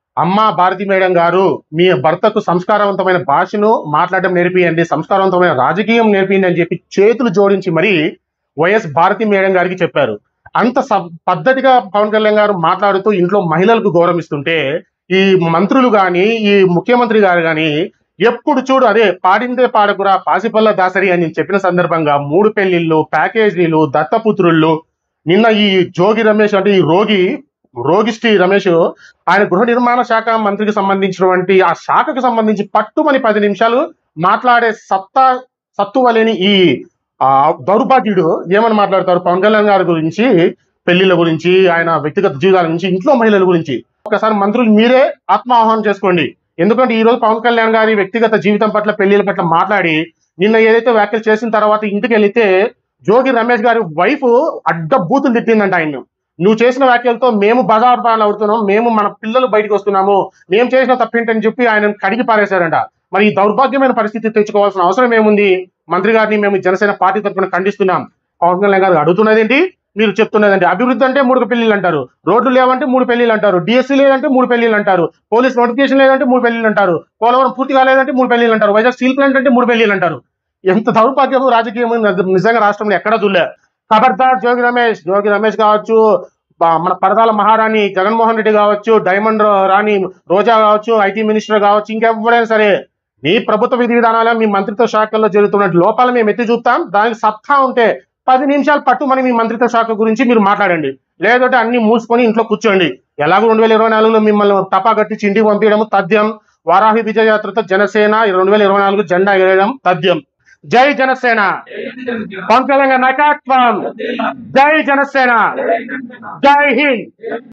అమ్మ భారతి మేడం గారు మీ భర్తకు సంస్కారవంతమైన భాషను మాట్లాడడం నేర్పియండి సంస్కారవంతమైన రాజకీయం నేర్పియండి అని చెప్పి చేతులు జోడించి మరి వైఎస్ భారతి మేడం గారికి చెప్పారు అంత స- పద్ధతిగా పవన్ కళ్యాణ్ గారు మాట్లాడుతూ ఇంట్లో మహిళలకు గౌరవం ఇస్తుంటే ఈ మంత్రులు గాని ఈ ముఖ్యమంత్రి గారు గాని ఎప్పుడు చూడు అదే పాడిందే పాడకురా పాసిపల్ల దాసరి అని చెప్పిన సందర్భంగా మూడు పెళ్లిళ్ళు ప్యాకేజీలు దత్తపుత్రుళ్ళు నిన్న ఈ జోగి రమేష్ అంటే ఈ రోగి రోగిష్టి రమేష్ ఆయన గృహ నిర్మాణ శాఖ మంత్రికి సంబంధించినటువంటి ఆ శాఖకు సంబంధించి పట్టుమని పది నిమిషాలు మాట్లాడే సత్తా సత్తువ లేని ఈ ఆ దౌర్భాగ్యుడు ఏమని మాట్లాడతారు పవన్ కళ్యాణ్ గారి గురించి పెళ్లిళ్ళ గురించి ఆయన వ్యక్తిగత జీవితాల గురించి ఇంట్లో మహిళల గురించి ఒకసారి మంత్రులు మీరే ఆత్మాహ్వానం చేసుకోండి ఎందుకంటే ఈ రోజు పవన్ కళ్యాణ్ గారి వ్యక్తిగత జీవితం పట్ల పెళ్లిళ్ళ పట్ల మాట్లాడి నిన్న ఏదైతే వ్యాఖ్యలు చేసిన తర్వాత ఇంటికి వెళితే జోగి రమేష్ గారి వైఫ్ అడ్డ బూతులు తిట్టిందంట ఆయన నువ్వు చేసిన వ్యాఖ్యలతో మేము బజార్ పాలు అవుతున్నాం మేము మన పిల్లలు బయటకు వస్తున్నాము మేము చేసిన తప్పేంటని చెప్పి ఆయన కడిగి పారేశారంట మరి ఈ దౌర్భాగ్యమైన పరిస్థితి తెచ్చుకోవాల్సిన అవసరం ఏముంది మంత్రి గారిని మేము జనసేన పార్టీ తరఫున ఖండిస్తున్నాం పవన్ కళ్యాణ్ గారు అడుగుతున్నది ఏంటి మీరు చెప్తున్నదండి అభివృద్ధి అంటే మూడు పెళ్లిళ్ళు అంటారు రోడ్లు లేవంటే మూడు పెళ్లిళ్ళు అంటారు డిఎస్సీ లేదంటే మూడు పెళ్లిళ్ళు అంటారు పోలీస్ నోటిఫికేషన్ లేదంటే మూడు పెళ్లిళ్ళు అంటారు పోలవరం పూర్తి కాలేదంటే మూడు పెళ్లిళ్ళు అంటారు వైజాగ్ స్టీల్ ప్లాంట్ అంటే మూడు పెళ్లిళ్ళు అంటారు ఎంత దౌర్భాగ్యం రాజకీయం నిజంగా రాష్ట్రంలో ఎక్కడ చూడలే ఖబర్దార్ జోగి రమేష్ జోగి రమేష్ కావచ్చు బా- మన పరదాల మహారాణి జగన్మోహన్ రెడ్డి కావచ్చు డైమండ్ రాణి రోజా కావచ్చు ఐటీ మినిస్టర్ కావచ్చు ఇంకెవరైనా సరే మీ ప్రభుత్వ విధి విధానాలు మీ మంత్రిత్వ శాఖల్లో జరుగుతున్న లోపాలు మేము ఎత్తి చూస్తాం దానికి సత్తా ఉంటే పది నిమిషాలు పట్టుమని మీ మంత్రిత్వ శాఖ గురించి మీరు మాట్లాడండి లేదంటే అన్ని మూసుకొని ఇంట్లో కూర్చోండి ఎలాగో రెండు వేల ఇరవై నాలుగులో మిమ్మల్ని టపా కట్టించి ఇంటికి పంపించడం తథ్యం వారాహి విజయయాత్రతో జనసేన రెండు వేల ఇరవై నాలుగు జెండా ఎగరడం తథ్యం జై జనసేన పవన్ కళ్యాణ్ గారి నాయకత్వం జై జనసేన జై హింద్